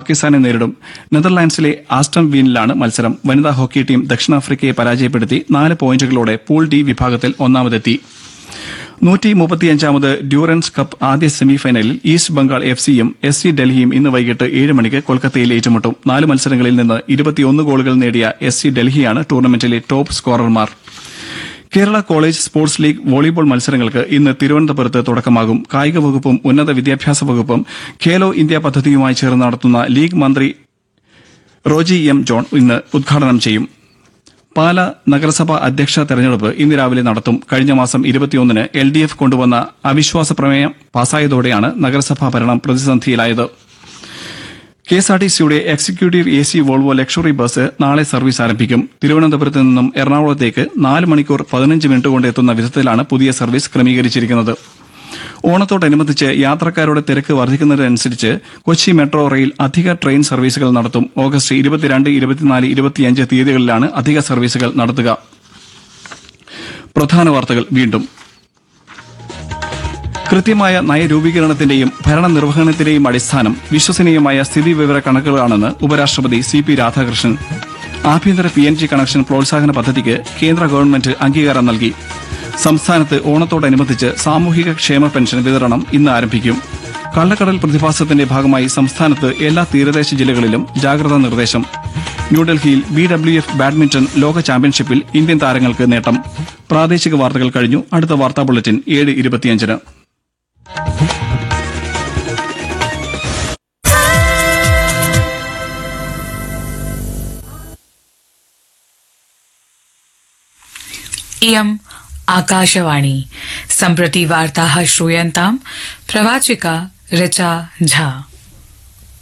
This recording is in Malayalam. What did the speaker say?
പാകിസ്ഥാനെ നേരിടും നെതർലാൻഡ്സിലെ ആസ്റ്റം വീനിലാണ് മത്സരം വനിതാ ഹോക്കി ടീം ദക്ഷിണാഫ്രിക്കയെ പരാജയപ്പെടുത്തി നാല് പോയിന്റുകളോടെ പൂൾ ഡി വിഭാഗത്തിൽ ഒന്നാമതെത്തി നൂറ്റി മുപ്പത്തിയഞ്ചാമത് ഡ്യൂറൻസ് കപ്പ് ആദ്യ സെമിഫൈനലിൽ ഈസ്റ്റ് ബംഗാൾ എഫ് സിയും എസ് സി ഡൽഹിയും ഇന്ന് വൈകിട്ട് ഏഴ് മണിക്ക് കൊൽക്കത്തയിൽ ഏറ്റുമുട്ടും നാല് മത്സരങ്ങളിൽ നിന്ന് ഇരുപത്തിയൊന്ന് ഗോളുകൾ നേടിയ എസ് സി ഡൽഹിയാണ് ടൂർണമെന്റിലെ ടോപ്പ് സ്കോറർമാർ Kerala college sports league volleyball മത്സരങ്ങൾക്ക് ഇന്ന് തിരുവനന്തപുരത്ത് തുടക്കമാകും കായിക വകുപ്പും ഉന്നത വിദ്യാഭ്യാസ വകുപ്പും ഖേലോ ഇന്ത്യ പദ്ധതിയുമായി ചേർന്ന് നടത്തുന്ന ലീഗ് മന്ത്രി റോജി എം ജോൺ ഇന്ന് ഉദ്ഘാടനം ചെയ്യും പാല നഗരസഭാ അധ്യക്ഷ തെരഞ്ഞെടുപ്പ് ഇന്ന് രാവിലെ നടത്തും കഴിഞ്ഞ മാസം ഇരുപത്തിയൊന്നിന് എൽ ഡി എഫ് കൊണ്ടുവന്ന അവിശ്വാസ പ്രമേയം പാസായതോടെയാണ് നഗരസഭാ ഭരണം പ്രതിസന്ധിയിലായത് കെ എസ് ആർ ടി സിയുടെ executive A C Volvo luxury bus നാളെ സർവീസ് ആരംഭിക്കും തിരുവനന്തപുരത്ത് നിന്നും എറണാകുളത്തേക്ക് നാല് മണിക്കൂർ പതിനഞ്ച് മിനിറ്റ് കൊണ്ട് എത്തുന്ന വിധത്തിലാണ് പുതിയ സർവീസ് ക്രമീകരിച്ചിരിക്കുന്നത് ഓണത്തോടനുബന്ധിച്ച് യാത്രക്കാരുടെ തിരക്ക് വർദ്ധിക്കുന്നതിനനുസരിച്ച് കൊച്ചി മെട്രോ റെയിൽ അധിക ട്രെയിൻ സർവീസുകൾ നടത്തും ഓഗസ്റ്റ് ഇരുപത്തിരണ്ട് ഇരുപത്തിനാല് ഇരുപത്തിയഞ്ച് തീയതികളിലാണ് അധിക സർവീസുകൾ നടത്തുക പ്രധാന വാർത്തകൾ വീണ്ടും കൃത്യമായ നയരൂപീകരണത്തിന്റെയും ഭരണനിർവഹണത്തിന്റെയും അടിസ്ഥാനം വിശ്വസനീയമായ സ്ഥിതിവിവര കണക്കുകളാണെന്ന് ഉപരാഷ്ട്രപതി സി പി രാധാകൃഷ്ണൻ ആഭ്യന്തര പി എൻ ജി കണക്ഷൻ പ്രോത്സാഹന പദ്ധതിക്ക് കേന്ദ്ര ഗവൺമെന്റ് അംഗീകാരം നൽകി സംസ്ഥാനത്ത് ഓണത്തോടനുബന്ധിച്ച് സാമൂഹിക ക്ഷേമ പെൻഷൻ വിതരണം ഇന്ന് ആരംഭിക്കും കള്ളക്കടൽ പ്രതിഭാസത്തിന്റെ ഭാഗമായി സംസ്ഥാനത്ത് എല്ലാ തീരദേശ ജില്ലകളിലും ജാഗ്രതാ നിർദ്ദേശം ന്യൂഡൽഹിയിൽ ബി ഡബ്ല്യു എഫ് ബാഡ്മിന്റൺ ലോക ചാമ്പ്യൻഷിപ്പിൽ ഇന്ത്യൻ താരങ്ങൾക്ക് നേട്ടം പ്രാദേശിക വാർത്തകൾ കഴിഞ്ഞു അടുത്ത വാർത്താ ബുള്ളറ്റിൻ ഏഴ് ഇരുപത്തിയഞ്ചിന് इयम् आकाशवाणी सम्प्रति वार्ताः श्रूयन्ताम् प्रवाचिका ऋचा झा